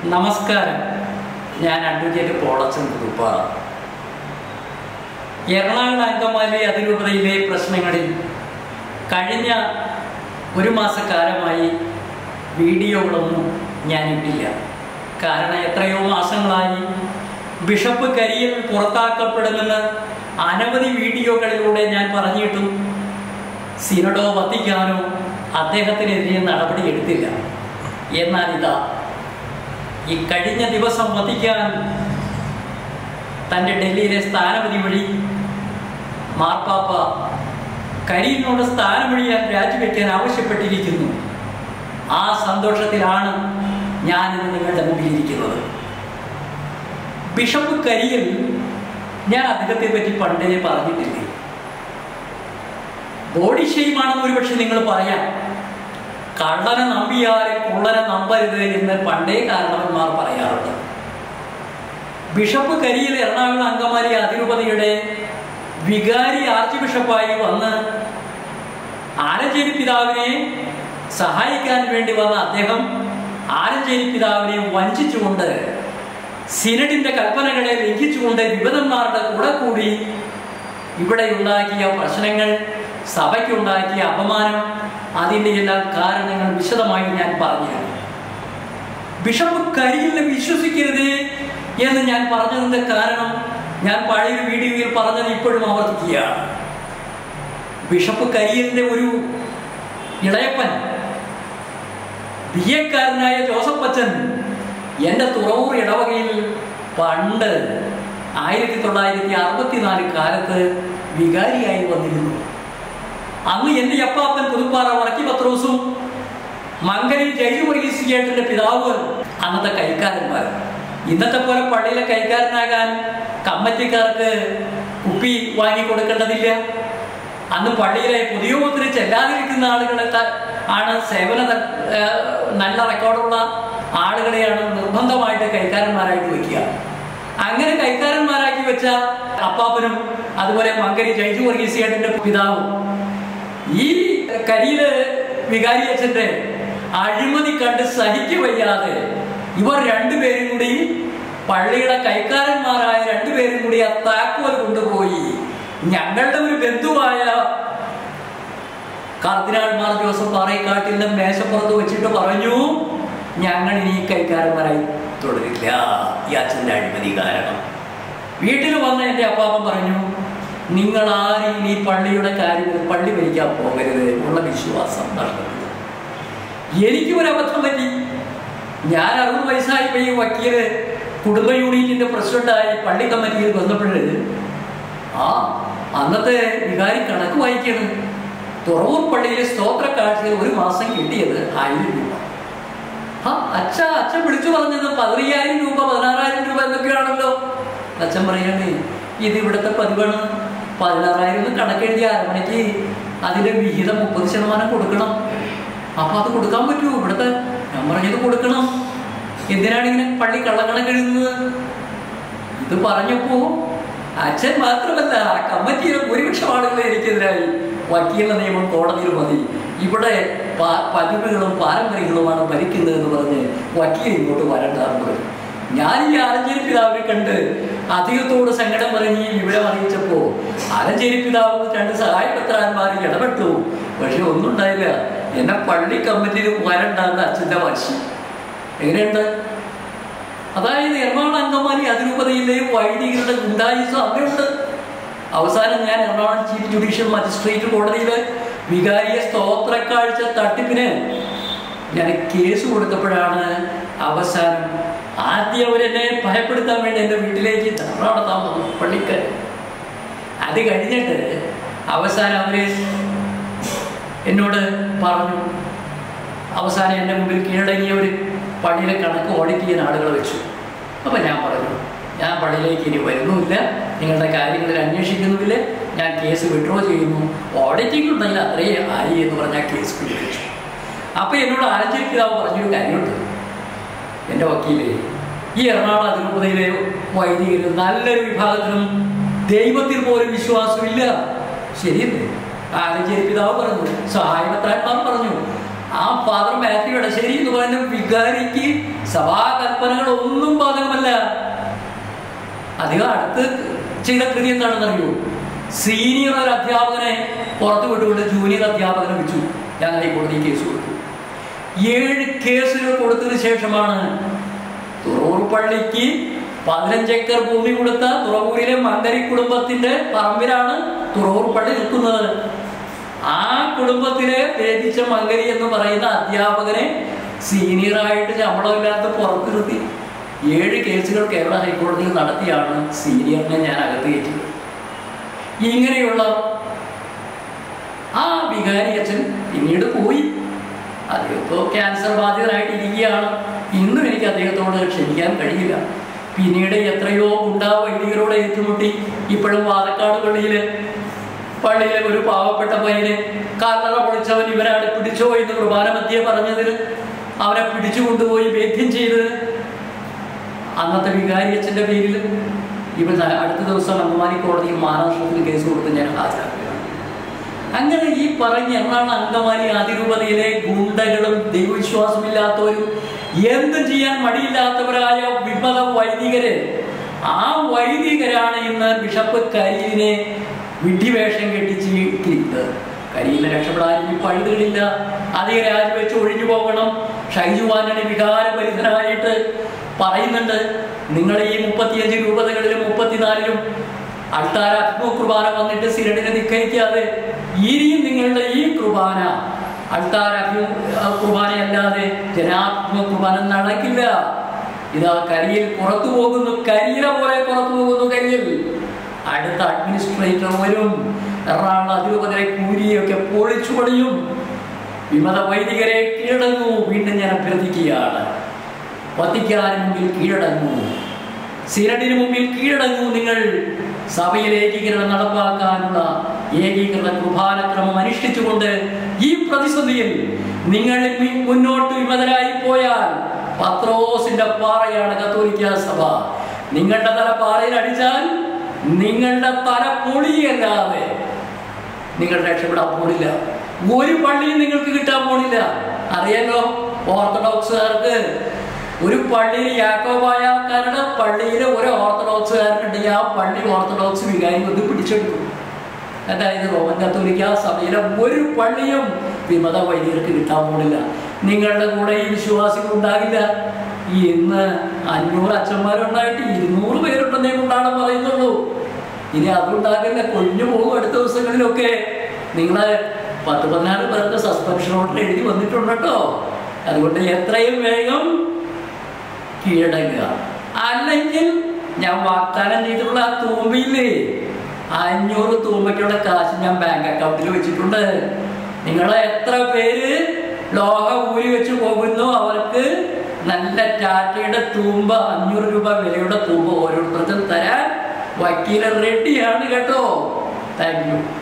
നമസ്കാരം ഞാൻ അഡ്വക്കേറ്റ് പോളച്ചൻ പുതുപ്പാറ എറണാകുളം അങ്കമാലി അതിരൂപതയിലെ പ്രശ്നങ്ങളിൽ കഴിഞ്ഞ ഒരു മാസക്കാലമായി വീഡിയോകളൊന്നും ഞാനിട്ടില്ല കാരണം എത്രയോ മാസങ്ങളായി ബിഷപ്പ് കരിയിൽ പുറത്താക്കപ്പെടുമെന്ന് അനവധി വീഡിയോകളിലൂടെ ഞാൻ പറഞ്ഞിട്ടും സിനഡോ വത്തിക്കാനോ അദ്ദേഹത്തിനെതിരെ നടപടി എടുത്തില്ല എന്നാൽ ഇതാ ഈ കഴിഞ്ഞ ദിവസം വത്തിക്കാൻ തൻ്റെ ഡൽഹിയിലെ സ്ഥാനപതി വഴി മാർപ്പാപ്പ കരീലിനോട് സ്ഥാനമൊഴിയാൻ രാജിവെക്കാൻ ആവശ്യപ്പെട്ടിരിക്കുന്നു ആ സന്തോഷത്തിലാണ് ഞാൻ ഇന്ന് നിങ്ങളുടെ മുമ്പിലിരിക്കുന്നത് ബിഷപ്പ് കരിയിൽ ഞാൻ അദ്ദേഹത്തെ പറ്റി പണ്ടേ പറഞ്ഞിട്ടില്ലേ ബോഡി ഷെയിമാണെന്ന് ഒരുപക്ഷെ നിങ്ങൾ പറയാം കള്ളനെ നമ്പിയാരെ കുള്ളനെ നമ്പരുത് എന്ന് പണ്ടേ കാരണവന്മാർ പറയാറുണ്ട് ബിഷപ്പ് കരിയിൽ എറണാകുളം അങ്കമാലി അതിരൂപതയുടെ വികാരി ആർച്ച് ബിഷപ്പായി വന്ന് ആലഞ്ചേരി പിതാവിനെ സഹായിക്കാൻ വേണ്ടി വന്ന അദ്ദേഹം ആലഞ്ചേരി പിതാവിനെ വഞ്ചിച്ചുകൊണ്ട് സിനഡിന്റെ കൽപ്പനകളെ ലംഘിച്ചുകൊണ്ട് വിമതന്മാരുടെ കൂടെ കൂടി ഇവിടെ ഉണ്ടാക്കിയ പ്രശ്നങ്ങൾ സഭയ്ക്കുണ്ടാക്കിയ അപമാനം അതിൻ്റെ എല്ലാ കാരണങ്ങൾ വിശദമായി ഞാൻ പറഞ്ഞിരുന്നു ബിഷപ്പ് കരിയിലെ വിശ്വസിക്കരുത് എന്ന് ഞാൻ പറഞ്ഞതിൻ്റെ കാരണം ഞാൻ പഴയൊരു വീഡിയോയിൽ പറഞ്ഞത് ഇപ്പോഴും ആവർത്തിക്കുകയാണ് ബിഷപ്പ് കരിയലിന്റെ ഒരു ഇളയപ്പൻ ബി എക്കാരനായ ജോസഫ് അച്ഛൻ എൻ്റെ തുറവൂർ ഇടവകയിൽ പണ്ട് ആയിരത്തി തൊള്ളായിരത്തി അറുപത്തിനാല് കാലത്ത് വികാരിയായി വന്നിരുന്നു അന്ന് എൻ്റെ അപ്പാപ്പൻ പുതുപ്പാറ വടക്കി പത്രോസും മങ്കരി ജൈജു വർഗീസിയേട്ടൻ്റെ പിതാവ് അന്നത്തെ കൈക്കാരന്മാർ ഇന്നത്തെ പോലെ പള്ളിയിലെ കൈക്കാരനാകാൻ കമ്മറ്റിക്കാർക്ക് കുപ്പി വാങ്ങി കൊടുക്കേണ്ടതില്ല അന്ന് പള്ളിയിലെ പൊതുയോഗത്തിന് ചെല്ലാതിരിക്കുന്ന ആളുകളെ ത- ആണ് സേവന ത- ഏർ നല്ല റെക്കോർഡുള്ള ആളുകളെയാണ് നിർബന്ധമായിട്ട് കൈക്കാരന്മാരായിട്ട് വെക്കുക അങ്ങനെ കൈക്കാരന്മാരാക്കി വെച്ച അപ്പാപ്പനും അതുപോലെ മങ്കരി ജൈജു വർഗീസിയേട്ടൻ്റെ പിതാവും ഈ കരിയില് വികാരി അച്ഛന്റെ അഴിമതി കണ്ട് സഹിക്കവയ്യാതെ ഇവർ രണ്ടുപേരും കൂടി പള്ളിയുടെ കൈക്കാരന്മാരായ രണ്ടുപേരും കൂടി ആ താക്കോൽ കൊണ്ടുപോയി ഞങ്ങളുടെ ഒരു ബന്ധുവായ കർദിനാൾ മാർ ജോസഫ് പാറേക്കാട്ടിന്റെ മേശപ്പുറത്ത് വെച്ചിട്ട് പറഞ്ഞു ഞങ്ങൾ ഇനി കൈക്കാരന്മാരായി തുടരില്ല ഈ അച്ഛൻ്റെ അഴിമതി കാരണം വീട്ടിൽ വന്ന എൻ്റെ അപ്പാപ്പൻ പറഞ്ഞു നിങ്ങൾ ആരും ഈ പള്ളിയുടെ കാര്യത്തിൽ പള്ളി ഭരിക്കാൻ പോകരുത് ഉള്ള വിശ്വാസം നഷ്ടപ്പെട്ടു എനിക്കും ഒരു അബദ്ധം പറ്റി ഞാൻ അറുപത് വയസ്സായപ്പോൾ ഈ വക്കീല് കുടുംബ യൂണിയനിന്റെ പ്രസിഡന്റായി പള്ളി കമ്മിറ്റിയിൽ വന്നപ്പോഴ് ആ അന്നത്തെ വികാരി കണക്ക് വായിക്കണം തുറവൂർ പള്ളിയിലെ സ്തോത്ര കാഴ്ചയിൽ ഒരു മാസം കിട്ടിയത് ആയിരം രൂപ ആ അച്ഛ അച്ഛൻ വിളിച്ചു പറഞ്ഞത് പതിനയ്യായിരം രൂപ പതിനാറായിരം രൂപ എന്നൊക്കെയാണല്ലോ അച്ഛൻ പറയണേ ഇത് ഇവിടുത്തെ പതിവാണ് പതിനാറായിരം കണക്കെഴുതിയ അരമണിക്ക് അതിന്റെ വിഹിതം മുപ്പത് ശതമാനം കൊടുക്കണം അപ്പൊ അത് കൊടുക്കാൻ പറ്റുമോ ഇവിടുത്തെ ഞാൻ പറഞ്ഞത് കൊടുക്കണം എന്തിനാണ് ഇങ്ങനെ പള്ളി കള്ളക്കണക്ക് എഴുതുന്നത് ഇത് പറഞ്ഞപ്പോ അച്ഛൻ മാത്രമല്ല കമ്മിറ്റിയിലെ ഭൂരിപക്ഷം ആളുകൾ എനിക്കെതിരായി വക്കീലിന്റെ നിയമം കോടതിയിൽ മതി ഇവിടെ പാ- പതിവുകളും പാരമ്പര്യങ്ങളുമാണ് ഭരിക്കുന്നത് എന്ന് പറഞ്ഞ് വക്കീൽ ഇങ്ങോട്ട് വരണ്ടെന്ന് പറഞ്ഞു ഞാൻ ഈ ആലഞ്ചേരി പിതാവിനെ കണ്ട് അധികത്തോട് സങ്കടം പറഞ്ഞ് ഈ വിവരം അറിയിച്ചപ്പോ ആലഞ്ചേരി പിതാവ് രണ്ട് സഹായപത്രാന്മാർ ഇടപെട്ടു പക്ഷെ ഒന്നും ഉണ്ടായില്ല എന്നെ പള്ളി കമ്മിറ്റിയിൽ വരണ്ടെന്ന് അച്ഛൻ്റെ വാശി എങ്ങനെയുണ്ട് അതായത് എറണാകുളം അങ്കമാലി അതിരൂപതയിലെ വൈദികരുടെ ഗുണ്ടായുസം അങ്ങനെയുണ്ട് അവസാനം ഞാൻ എറണാകുളം ചീഫ് ജുഡീഷ്യൽ മജിസ്ട്രേറ്റ് കോടതിയിൽ വികാരിയ സ്തോത്രക്കാഴ്ച തട്ടിപ്പിന് ഞാൻ കേസ് കൊടുത്തപ്പോഴാണ് അവസാനം ആദ്യം അവരെന്നെ ഭയപ്പെടുത്താൻ വേണ്ടി എൻ്റെ വീട്ടിലേക്ക് ധർണ നടത്താൻ വന്നു പള്ളിക്ക് അത് കഴിഞ്ഞിട്ട് അവസാനം അവര് എന്നോട് പറഞ്ഞു അവസാനം എൻ്റെ മുമ്പിൽ കീഴടങ്ങിയവർ പള്ളിയിലെ കണക്ക് ഓഡിറ്റ് ചെയ്യുന്ന ആളുകളെ വെച്ചു അപ്പം ഞാൻ പറഞ്ഞു ഞാൻ പള്ളിയിലേക്ക് ഇനി വരുന്നുമില്ല നിങ്ങളുടെ കാര്യങ്ങളിൽ അന്വേഷിക്കുന്നുമില്ല ഞാൻ കേസ് വിഡ്രോ ചെയ്യുന്നു ഓഡിറ്റിംഗ് ഉണ്ടെങ്കിൽ അത്രേ ആയി എന്ന് പറഞ്ഞാൽ കേസ് പിടിപ്പിച്ചു അപ്പം എന്നോട് ആലഞ്ചേരി പിതാവ് പറഞ്ഞൊരു കാര്യമുണ്ട് എൻ്റെ വക്കീല് ഈ എറണാകുളം അതിരൂപതയിലെ വൈദികർ നല്ലൊരു വിഭാഗത്തിനും ദൈവത്തിൽ പോലും വിശ്വാസമില്ല ശരിയല്ലേ ആലഞ്ചേരി പിതാവ് പറഞ്ഞു സഹായപത്രാന്മാർ പറഞ്ഞു ആ ഫാദർ മാത്യു ഇടശ്ശേരി എന്ന് പറയുന്ന വികാരിക്ക് സഭാകൽപ്പനകൾ ഒന്നും ബാധകമല്ല അധികം അടുത്ത് ചെയ്ത കൃതി എന്താണെന്നറിയോ സീനിയർ ഒരു അധ്യാപകനെ പുറത്തു വിട്ടുകൊണ്ട് ജൂനിയർ അധ്യാപകനെ വെച്ചു ഞാൻ ഹൈക്കോടതി കേസ് കൊടുത്തു ഏഴ് കേസുകൾ കൊടുത്തതിന് ശേഷമാണ് തുറവൂർ പള്ളിക്ക് പതിനഞ്ച് ഏക്കർ ഭൂമി കൊടുത്ത തുറവൂരിലെ മങ്കരി കുടുംബത്തിന്റെ പറമ്പിലാണ് തുറവൂർ പള്ളി നിൽക്കുന്നത് ആ കുടുംബത്തിലെ വേദിച്ച മങ്കരി എന്ന് പറയുന്ന അധ്യാപകനെ സീനിയറായിട്ട് ശമ്പളമില്ലാത്ത പുറത്തു നിർത്തി ഏഴ് കേസുകൾ കേരള ഹൈക്കോടതിയിൽ നടത്തിയാണ് സീനിയറിനെ ഞാൻ അകത്ത് കയറ്റിയത് ഇങ്ങനെയുള്ള ആ വികാരി അച്ഛൻ പിന്നീട് പോയി അദ്ദേഹം ഇപ്പോൾ ക്യാൻസർ ബാധിതനായിട്ട് ഇരിക്കുകയാണ് ഇന്നും എനിക്ക് അദ്ദേഹത്തോട് ക്ഷമിക്കാൻ കഴിയില്ല പിന്നീട് എത്രയോ ഗുണ്ടാ വൈദികരോട് ഏറ്റുമുട്ടി ഇപ്പോഴും വാതക്കാട് പള്ളിയിൽ പള്ളിയിലെ ഒരു പാവപ്പെട്ട പയ്യന് കാരണറ പൊളിച്ചവൻ ഇവരാണ് പിടിച്ചോ എന്ന് കുർബാന മധ്യേ പറഞ്ഞതിന് അവനെ പിടിച്ചു കൊണ്ടുപോയി വേദ്യം ചെയ്തത് അന്നത്തെ വികാരി അച്ഛൻ്റെ പേരിൽ ഇവൻ അടുത്ത ദിവസം അങ്കമാലി കോടതിയിൽ മാനനഷ്ടത്തിന് കേസ് കൊടുത്ത് ഞാൻ ഹാജരാക്കുകയാണ് അങ്ങനെ ഈ പറഞ്ഞ എറണാകുളം അങ്കമാലി അതിരൂപതയിലെ ഗുണ്ടകളും ദൈവവിശ്വാസമില്ലാത്തവരും എന്തും ചെയ്യാൻ മടിയില്ലാത്തവരായ വിമത വൈദികര് ആ വൈദികരാണ് ഇന്ന് ബിഷപ്പ് കരിയിലിനെ വിഡ്ഢിവേഷം കെട്ടിച്ച് ഇട്ടിരിക്കുന്നത് കരിയിലിനെ രക്ഷപ്പെടാൻ ഇനി പഴുതുകളില്ല അധികം രാജിവെച്ച് ഒഴിഞ്ഞു പോകണം ഷൈജു ആന്റണി വികാരപരിതനായിട്ട് പറയുന്നുണ്ട് നിങ്ങൾ ഈ മുപ്പത്തിയഞ്ച് രൂപതകളിലും മുപ്പത്തിനാലിലും അൾത്താരാത്മ കുർബാന വന്നിട്ട് സിരടിനെ ധിക്കരിക്കാതെ ഇനിയും നിങ്ങളുടെ ഈ കുർബാന അൾത്താരാത്മ കുർബാനയല്ലാതെ ജനാത്മ കുർബാന നടക്കില്ല ഇതാ കരിയിൽ പുറത്തു പോകുന്നു കരിയില പോലെ പുറത്തു പോകുന്നു കരിയിൽ അടുത്ത അഡ്മിനിസ്ട്രേറ്റർ വരും എറണാകുളം അതിരൂപതരെ കൂരിയൊക്കെ പൊളിച്ചു പണിയും വിമത വൈദികരെ കീഴടങ്ങൂ വീണ്ടും ഞാൻ അഭ്യർത്ഥിക്കുകയാണ് വത്തിക്കാന് മുമ്പിൽ കീഴടങ്ങൂ സിരടിന് മുമ്പിൽ കീഴടങ്ങൂ നിങ്ങൾ സഭയിൽ ഏകീകരണം നടപ്പാക്കാനുള്ള ഏകീകൃത കുർബാനക്രമം അനുഷ്ഠിച്ചുകൊണ്ട് ഈ പ്രതിസന്ധിയിൽ നിങ്ങൾ മി- മുന്നോട്ട് വിമതരായി പോയാൽ പത്രോസിന്റെ പാറയാണ് കത്തോലിക്ക സഭ നിങ്ങളുടെ തല പാറയിൽ അടിച്ചാൽ നിങ്ങളുടെ തല പൊളിയല്ലാതെ നിങ്ങൾ രക്ഷപ്പെടാൻ പോണില്ല ഒരു പള്ളിയും നിങ്ങൾക്ക് കിട്ടാൻ പോണില്ല അറിയാലോ ഓർത്തഡോക്സുകാർക്ക് ഒരു പള്ളിയിൽ യാക്കോബായക്കാരുടെ പള്ളിയിൽ ഒരു ഓർത്തഡോക്സുകാരനുണ്ടെങ്കിൽ ആ പള്ളി ഓർത്തഡോക്സ് വികാരി വന്ന് പിടിച്ചെടുക്കും അതായത് റോമൻ കത്തോലിക്ക സഭയിലെ ഒരു പള്ളിയും വിമത വൈദികർക്ക് കിട്ടാൻ പോണില്ല നിങ്ങളുടെ കൂടെ ഈ വിശ്വാസികൾ ഉണ്ടാകില്ല ഇന്ന് അഞ്ഞൂറ് അച്ഛന്മാരുണ്ടായിട്ട് ഇരുന്നൂറ് പേരുണ്ടെന്നേ കൊണ്ടാണ് പറയുന്നുള്ളൂ ഇനി അതുണ്ടാകില്ല കൊഴിഞ്ഞു പോകും അടുത്ത ദിവസങ്ങളിലൊക്കെ നിങ്ങളെ പത്ത് പതിനാറ് പേർക്ക് സസ്പെൻഷൻ ഓർഡർ എഴുതി വന്നിട്ടുണ്ട് കേട്ടോ അതുകൊണ്ട് എത്രയും വേഗം കീഴടങ്ങുക അല്ലെങ്കിൽ ഞാൻ വാഗ്ദാനം ചെയ്തിട്ടുള്ള ആ തൂമ്പയില്ലേ അഞ്ഞൂറ് തൂമ്പയ്ക്കുള്ള കാശ് ഞാൻ ബാങ്ക് അക്കൗണ്ടിൽ വെച്ചിട്ടുണ്ട് നിങ്ങളെ എത്ര പേര് ലോക ഊരി വെച്ച് പോകുന്നു അവർക്ക് നല്ല ടാറ്റയുടെ തൂമ്പ അഞ്ഞൂറ് രൂപ വിലയുടെ തൂമ്പ ഓരോരുത്തർക്കും തരാൻ വക്കീല റെഡിയാണ് കേട്ടോ താങ്ക് യു